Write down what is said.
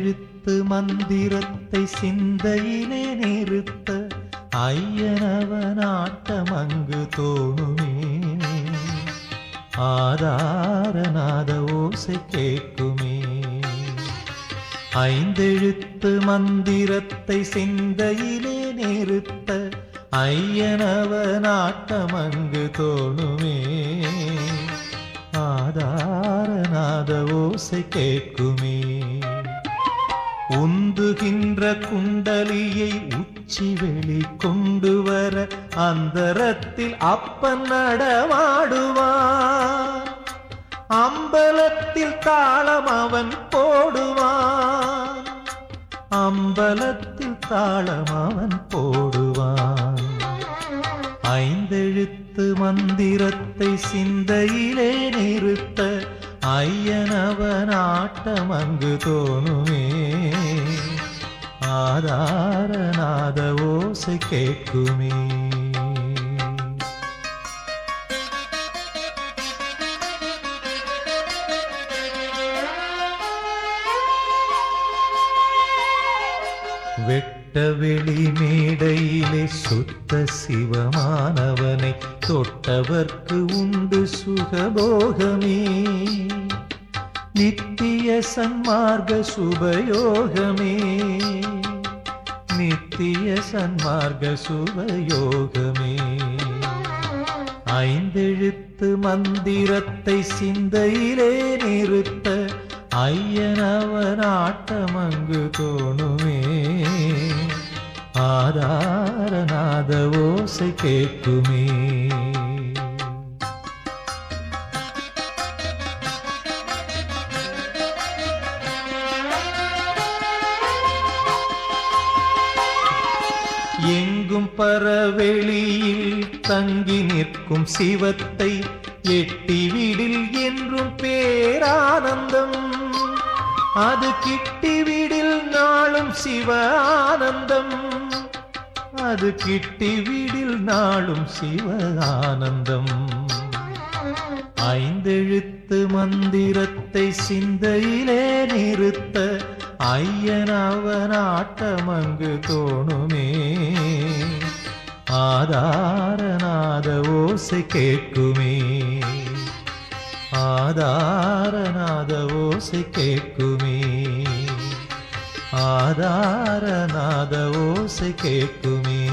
ஐந்தெழுத்து மந்திரத்தை சிந்தையிலே நிறுத்த ஐயனவனாட்டம் அங்கு தோணுமே ஆதாரநாத ஓசை கேட்குமே ஐந்தெழுத்து மந்திரத்தை சிந்தையிலே நிறுத்த ஐயனவனாட்டம் அங்கு தோணுமே ஆதாரநாத ஓசை கேட்குமே உந்துகின்ற குண்டலியை உச்சி வெளி கொண்டு வர அந்தரத்தில் அப்பன் நடமாடுவான் அம்பலத்தில் தாளம் அவன் போடுவான் அம்பலத்தில் தாளம் அவன் போடுவான் ஐந்தெழுத்து மந்திரத்தை சிந்தையிலே நிறுத்த ஐயனவன் ஆட்டம் அங்கு தோணுமே ஆதாரநாத ஓசை கேட்குமே வெட்ட வெளி மேடையிலே சுத்த சிவமானவனை தொட்டவர்க்கு உண்டு சுகபோகமே நித்திய சன்மார்க்க சுபயோகமே நித்திய சன்மார்க்க சுபயோகமே ஐந்தெழுத்து மந்திரத்தை சிந்தையிலே நிறுத்த ஐயனவன் ஆட்டம் அங்கு தோணுமே ஆதாரநாத ஓசை கேட்குமே எங்கும் பரவெளியில் தங்கி நிற்கும் சிவத்தை எட்டி விடில் என்றும் பேரானந்தம் அது கிட்டி விடில் நாளும் சிவ ஆனந்தம் அது கிட்டி விடில் நாளும் சிவ ஆனந்தம் ஐந்தெழுத்து மந்திரத்தை சிந்தையிலே நிறுத்த ஐயனவன் ஆட்டம் அங்கு தோணுமே ஆதாரநாத ஓசை கேட்குமே ஆதாரநாத ஓசை கேட்குமே ஆதாரநாத ஓசை கேட்குமே